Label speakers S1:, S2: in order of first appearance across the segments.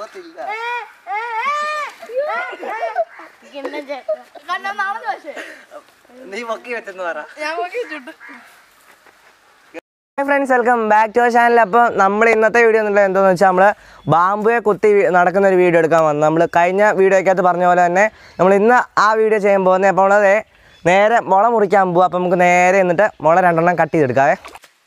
S1: പോകത്തില്ല
S2: കണ്ണാണെന്ന് പക്ഷേ
S1: നീ പൊക്കി വെച്ചെന്ന് പറ
S2: ഞാൻ നോക്കി ചുട്ടു
S3: friends welcome back to channel അപ്പോൾ നമ്മൾ ഇന്നത്തെ വീഡിയോ എന്നുള്ളത് എന്താണെന്ന് വെച്ചാൽ നമ്മൾ ബാമ്പുയെ കുത്തി വി- നടക്കുന്ന ഒരു വീഡിയോ എടുക്കാൻ വന്നു നമ്മൾ കഴിഞ്ഞ വീഡിയോയ്ക്കകത്ത് പറഞ്ഞ പോലെ തന്നെ നമ്മൾ ഇന്ന് ആ വീഡിയോ ചെയ്യാൻ പോകുന്നത് അപ്പോൾ നമ്മളത് നേരെ മുള മുറിക്കാൻ പോകും അപ്പോൾ നമുക്ക് നേരെ എന്നിട്ട് മുള രണ്ടെണ്ണം കട്ട് ചെയ്തെടുക്കാവേ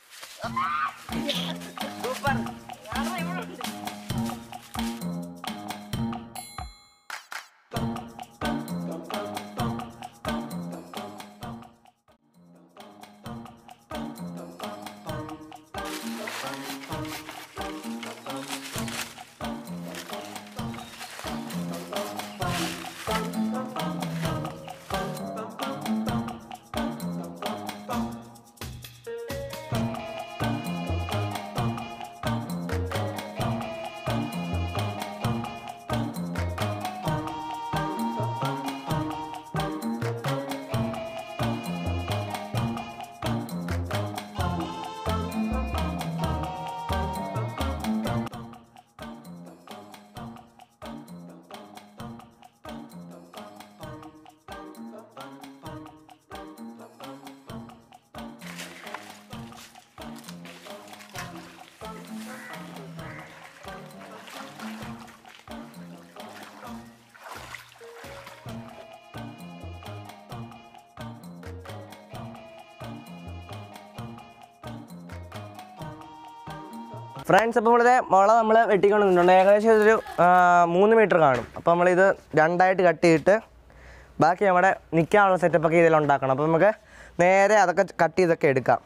S3: ഫ്രണ്ട്സ് അപ്പോൾ നമ്മളിത് മുള നമ്മൾ വെട്ടിക്കൊണ്ടിട്ടുണ്ട് ഏകദേശം ഒരു ആ, മൂന്ന് മീറ്റർ കാണും അപ്പോൾ നമ്മളിത് രണ്ടായിട്ട് കട്ട് ചെയ്തിട്ട് ബാക്കി നമ്മുടെ നിൽക്കാനുള്ള സെറ്റപ്പൊക്കെ ഇതിൽ ഉണ്ടാക്കണം അപ്പോൾ നമുക്ക് നേരെ അതൊക്കെ കട്ട് ചെയ്തൊക്കെ എടുക്കാം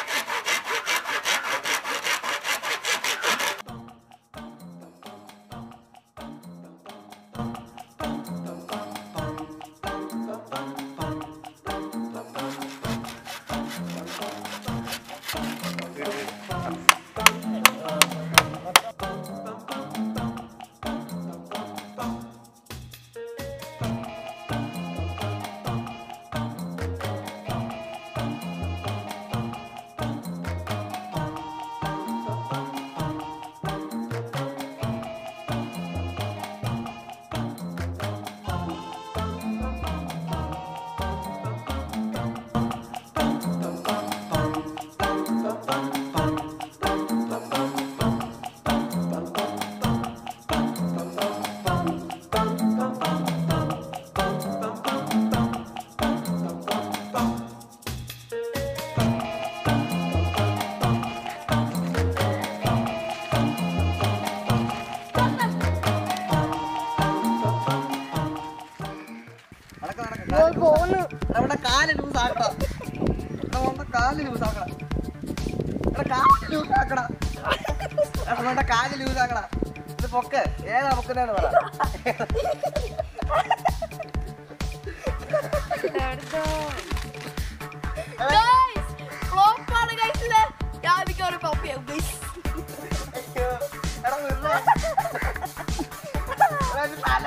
S1: നമ്മുടെ കാല് ലൂസ് ആക്കടാ നമ്മുടെ കാല് ലൂസ് ആക്കടാ എടാ കാല് ലൂസ് ആക്കടാ എടാ നമ്മുടെ കാല് ലൂസ് ആക്കടാ ഇത് പൊക്ക് ഏതാ പൊക്കുന്നതെന്ന് പറ
S2: ഫ്ലോപ്പാണ് കഴിച്ചത് ഞാൻ എനിക്ക് ഒരു പപ്പിയാവും ഗൈസ്
S1: എടാ നിന്നെ. എടാ, ഇത് തല.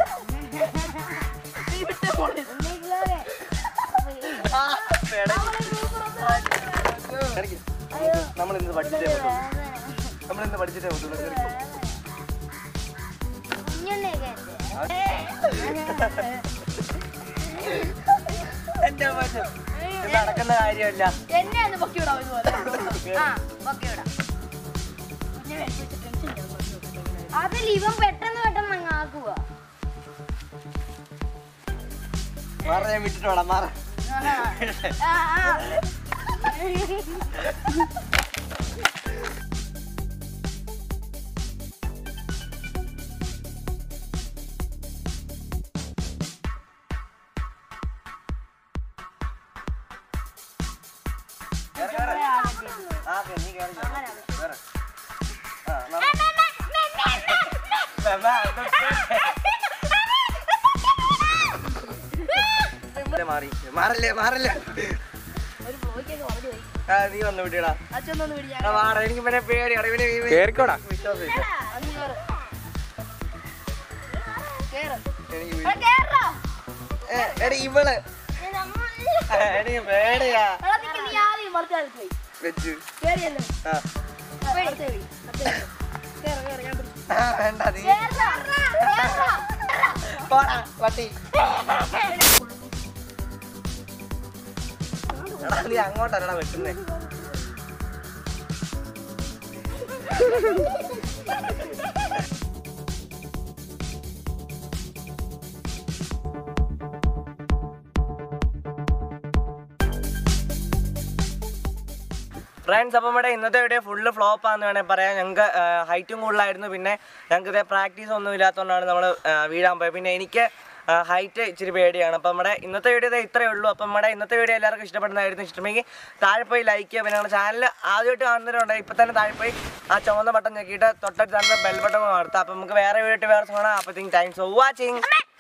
S2: നീ വിട്ടേ പോണേ
S1: ആ, പേട. എടക്ക്. നമ്മൾ ഇന്ന് പഠിച്ചിട്ടേ പറ്റൂ നമ്മൾ ഇന്ന് പഠിച്ചിട്ടേ പറ്റുള്ളൂ കേറിക്കോ. എന്റെ മോനെ. ഇത് നടക്കുന്ന കാര്യമല്ല
S2: എന്നെ ഒന്ന് പൊക്കി വിടാം ഇതുപോലെ ആ പൊക്കി വിടാം പിന്നെ വെച്ച് വെച്ച് ടെൻഷൻ ഇല്ല.
S4: അതിൽ ഇവൻ പെട്ടെന്ന് പെട്ടെന്ന് അങ്ങ് ആക്കുക
S1: മാറ ഞാൻ വിട്ടിട്ട് വേണം മാറ
S2: ആ, ആ.
S1: കേറ്, കേറ്. ആ, ഓക്കേ, നീ കേറി കേറ്. കേറ്. ആ, നട. വേ, വേ, ഇത് മാറി മാറല്ലേ മാറല്ലേ
S2: ഒരു പോയിക്കൊക്കെ പറഞ്ഞു പോയി
S1: ആ, നീ വന്ന് വിട്ടിടാ
S2: അച്ഛനൊന്ന് പിടിച്ചാ
S1: ആ, വാടാ എനിക്ക് പിന്നെ പേടിയാണ് ഇവനെ
S3: കേറിക്കോടാ.
S1: വിശ്വാസമില്ല
S2: അന്ന് കേറ് കേറ്
S1: എനിക്ക്
S2: എടാ,
S1: വി-
S2: കേറടാ.
S1: ഏ, എടി ഇവള് ആ, എനിക്ക് പേടിയാ
S2: എടാ, നിക്ക് നീ ആദ്യം വലത്തെ കാലത്ത് പോയി
S1: വെച്ച്
S2: കേറിയല്ലോ
S1: ആ
S2: അടുത്ത പോയി അടുത്ത പോയി. കേറ് കേറ് ഞാൻ പിടിച്ചു
S1: ആ, വേണ്ട നീ പോടാ പട്ടി എടാ നീ അങ്ങോട്ടല്ലടാ വെക്കുന്നേ
S3: ഫ്രണ്ട്സ് അപ്പം ഇവിടെ ഇന്നത്തെ വീഡിയോ ഫുള്ള് ഫ്ലോപ്പ് ആണെന്ന് വേണേൽ പറയാം ഞങ്ങൾക്ക് ഹൈറ്റും കൂടുതലായിരുന്നു പിന്നെ ഞങ്ങൾക്ക് ഇതേ പ്രാക്ടീസ് ഒന്നും ഇല്ലാത്തതുകൊണ്ടാണ് നമ്മൾ വീഴാൻ പോയത് പിന്നെ എനിക്ക് ഹൈറ്റ് ഇച്ചിരി പേടിയാണ് അപ്പം നമ്മുടെ ഇന്നത്തെ വീഡിയോ ഇതേ ഇത്രയേ ഉള്ളൂ അപ്പം നമ്മുടെ ഇന്നത്തെ വീഡിയോ എല്ലാവർക്കും ഇഷ്ടപ്പെടുന്നതായിരുന്നു ഇഷ്ടമെങ്കിൽ താഴെ പോയി ലൈക്ക് ചെയ്യുക പിന്നെ നമ്മുടെ ചാനൽ ആദ്യമായിട്ട് കാണുന്നവരുണ്ടെങ്കിൽ ഇപ്പം തന്നെ താഴെ പോയി ആ ചുവന്ന ബട്ടൺ ഞെക്കിയിട്ട് തൊട്ടടുത്ത് തന്നെ ബെൽ ബട്ടൺ നടത്താം അപ്പം നമുക്ക് വേറെ വീഡിയോ വേറെ കാണാം അപ്പോഴത്തേക്കും താങ്ക്സ് ഫോർ വാച്ചിങ്